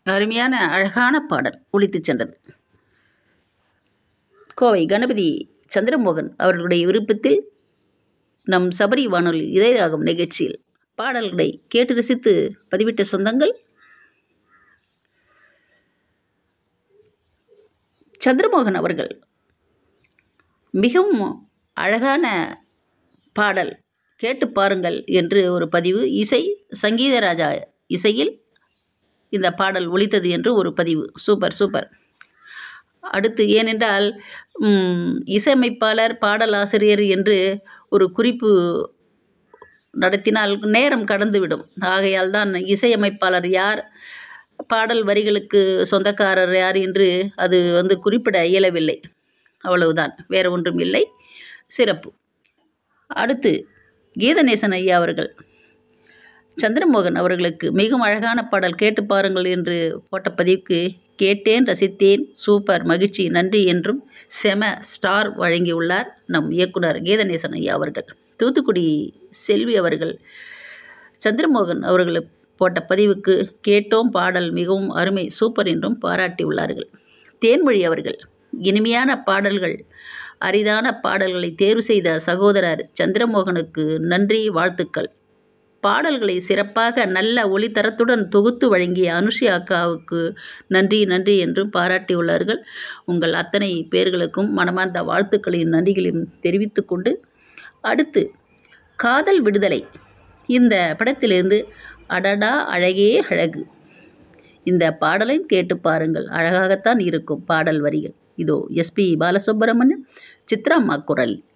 அருமையான அழகான பாடல் ஒலித்துச் சென்றது கோவை கணபதி சந்திரமோகன் அவர்களுடைய விருப்பத்தில் நம் சபரி வானொலி இதயராகம் நிகழ்ச்சியில் பாடல்களை கேட்டு ரசித்து பதிவிட்ட சொந்தங்கள் சந்திரமோகன் அவர்கள் மிகவும் அழகான பாடல் கேட்டு பாருங்கள் என்று ஒரு பதிவு இசை சங்கீதராஜா இசையில் இந்த பாடல் ஒலித்தது என்று ஒரு பதிவு சூப்பர் சூப்பர் அடுத்து ஏனென்றால் ம், இசையமைப்பாளர் பாடலாசிரியர் என்று ஒரு குறிப்பு நடத்தினால் நேரம் கடந்துவிடும் ஆகையால் தான் இசையமைப்பாளர் யார் பாடல் வரிகளுக்கு சொந்தக்காரர் யார் என்று அது வந்து குறிப்பிட இயலவில்லை அவ்வளவுதான் வேறு ஒன்றும் இல்லை சிறப்பு அடுத்து கீதநேசன் ஐயா அவர்கள் சந்திரமோகன் அவர்களுக்கு மிகவும் அழகான பாடல் கேட்டு பாருங்கள் என்று போட்ட பதிவுக்கு கேட்டேன் ரசித்தேன் சூப்பர் மகிழ்ச்சி நன்றி என்றும் செம ஸ்டார் வழங்கியுள்ளார் நம் இயக்குனர் கீதநேசன் ஐயா அவர்கள் தூத்துக்குடி செல்வி அவர்கள் சந்திரமோகன் அவர்கள் போட்ட பதிவுக்கு கேட்டோம் பாடல் மிகவும் அருமை சூப்பர் என்றும் பாராட்டியுள்ளார்கள் தேன்மொழி அவர்கள் இனிமையான பாடல்கள் அரிதான பாடல்களை தேர்வு செய்த சகோதரர் சந்திரமோகனுக்கு நன்றி வாழ்த்துக்கள் பாடல்களை சிறப்பாக நல்ல ஒளித்தரத்துடன் தொகுத்து வழங்கிய அனுஷி அக்காவுக்கு நன்றி நன்றி என்றும் பாராட்டியுள்ளார்கள் உங்கள் அத்தனை பேர்களுக்கும் மனமார்ந்த வாழ்த்துக்களையும் நன்றிகளையும் தெரிவித்துக்கொண்டு அடுத்து காதல் விடுதலை இந்த படத்திலிருந்து அடடா அழகே அழகு இந்த பாடலையும் கேட்டு பாருங்கள் அழகாகத்தான் இருக்கும் பாடல் வரிகள் இதோ எஸ்பி பாலசுப்ரமணியம் சித்ராம்மா குரல்